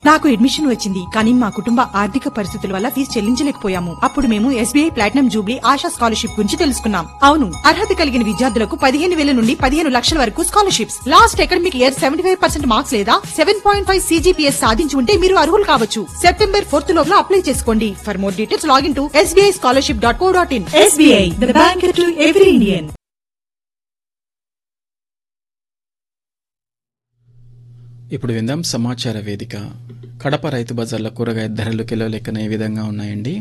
నాకు అడ్మిషన్ వచ్చింది కానీ మా కుటుంబ ఆర్థిక పరిస్థితుల వల్ల ఫీజు చెల్లించలేకపోయాము అప్పుడు మేము SBI platinum jubilee Asha scholarship గురించి తెలుసుకున్నాం అవును అర్హత కలిగిన విద్యార్థులకు పదిహేను వేల నుండి పదిహేను లక్షల వరకు scholarships last academic year seventy five percent marks లేదా సెవెన్ పాయింట్ ఫైవ్ సీజీపీఎస్ సాధించి ఉంటే మీరు అర్హులు కావచ్చు సెప్టెంబర్ ఫోర్త్ లోపల అప్లై చేసుకోండి for more details login to SBI scholarship dot co dot in SBI the bank to every Indian ఇప్పుడు విందాం సమాచార వేదిక కడప రైతు బజార్ల కూరగాయ ధరలు కిలో లెక్కన ఏ విధంగా ఉన్నాయండి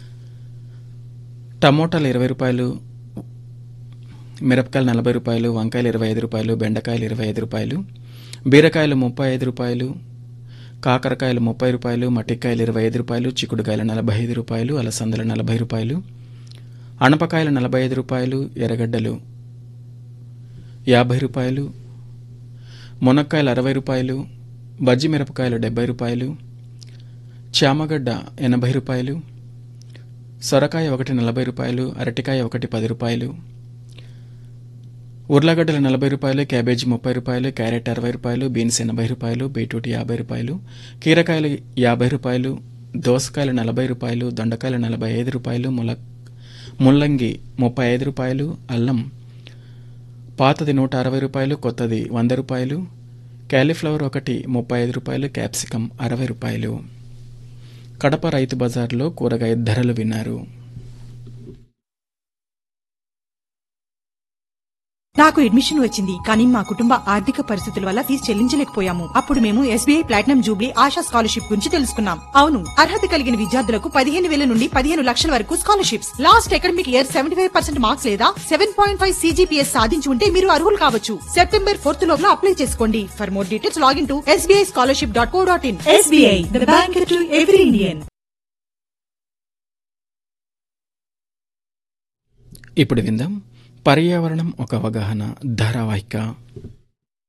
టమోటాలు ఇరవై రూపాయలు మిరపకాయలు నలభై రూపాయలు వంకాయలు ఇరవై ఐదు రూపాయలు బెండకాయలు ఇరవై ఐదు రూపాయలు బీరకాయలు ముప్పై ఐదు రూపాయలు కాకరకాయలు ముప్పై రూపాయలు మట్టికాయలు ఇరవై ఐదు రూపాయలు చిక్కుడుకాయలు నలభై ఐదు రూపాయలు అలసందలు నలభై రూపాయలు అనపకాయలు నలభై ఐదు రూపాయలు ఎర్రగడ్డలు యాభై రూపాయలు మునక్కాయలు అరవై రూపాయలు బజ్జి మిరపకాయలు డెబ్బై రూపాయలు చామగడ్డ ఎనభై రూపాయలు సొరకాయ ఒకటి నలభై రూపాయలు అరటికాయ ఒకటి పది రూపాయలు ఉర్లగడ్డలు నలభై రూపాయలు క్యాబేజీ ముప్పై రూపాయలు క్యారెట్ అరవై రూపాయలు బీన్స్ ఎనభై రూపాయలు బీట్రూట్ యాభై రూపాయలు కీరకాయలు యాభై రూపాయలు దోసకాయలు నలభై రూపాయలు దొండకాయలు నలభై ఐదు రూపాయలు ముల ముల్లంగి ముప్పై ఐదు రూపాయలు అల్లం పాతది నూట అరవై రూపాయలు కొత్తది వంద రూపాయలు క్యాలీఫ్లవర్ ఒకటి ముప్పై ఐదు రూపాయలు క్యాప్సికం అరవై రూపాయలు కడప రైతు బజార్లో కూరగాయ ధరలు విన్నారు నాకు అడ్మిషన్ వచ్చింది కానీ మా కుటుంబ ఆర్థిక పరిస్థితుల వల్ల ఫీజు చెల్లించలేకపోయాము అప్పుడు మేము SBI platinum jubilee Asha scholarship గురించి తెలుసుకున్నాం అవును అర్హత కలిగిన విద్యార్థులకు పదిహేను వేల నుండి పదిహేను లక్షల వరకు scholarships last academic year seventy five percent marks లేదా సెవెన్ పాయింట్ ఫైవ్ సీజీపీఎస్ సాధించి ఉంటే మీరు అర్హులు కావచ్చు సెప్టెంబర్ ఫోర్త్ లోపల అప్లై చేసుకోండి for more details login to SBI scholarship dot co dot in SBI the bank to every Indian ఇప్పుడు విందాం పర్యావరణం ఒక అవగాహన ధారావాహిక